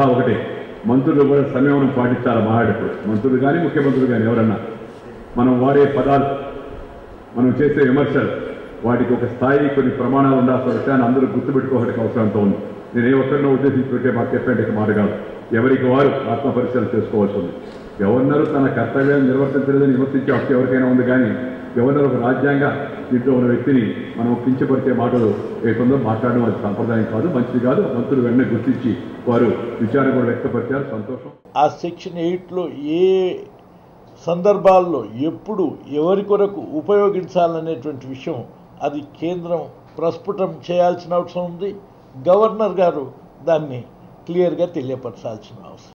ఒకటే మంత్రులు కూడా సంయమనం పాటించాలి మాట్లాడేటప్పుడు మంత్రులు కానీ ముఖ్యమంత్రులు కానీ ఎవరన్నా మనం వాడే పదాలు మనం చేసే విమర్శలు వాటికి ఒక స్థాయి కొన్ని ప్రమాణాలు ఉండాల్సిన విషయాన్ని అందరూ గుర్తుపెట్టుకోవడానికి అవసరంతో ఉంది నేను ఏ ఒక్కరినో ఉద్దేశించి పెట్టే మాకు చెప్పేందుకు మాట కాదు ఎవరికి వారు ఆత్మ పరిశీలన చేసుకోవాల్సి ఉంది గవర్నర్ తన కర్తవ్యాన్ని నిర్వర్తించలేదని విమర్శించే హక్కు ఎవరికైనా ఉంది కానీ గవర్నర్ ఒక రాజ్యాంగ దీంట్లో ఉన్న వ్యక్తిని మనం కించపరిచే మాటలు ఏటుందో మాట్లాడడం అది సంప్రదాయం కాదు మంచిది కాదు మంత్రులు వెంటనే గుర్తించి వారు విచారణ కూడా వ్యక్తపరిచారు సంతోషం ఆ సెక్షన్ ఎయిట్లో ఏ సందర్భాల్లో ఎప్పుడు ఎవరి కొరకు ఉపయోగించాలనేటువంటి విషయం అది కేంద్రం ప్రస్ఫుటం చేయాల్సిన అవసరం ఉంది గవర్నర్ గారు దాన్ని క్లియర్గా తెలియపరచాల్సిన అవసరం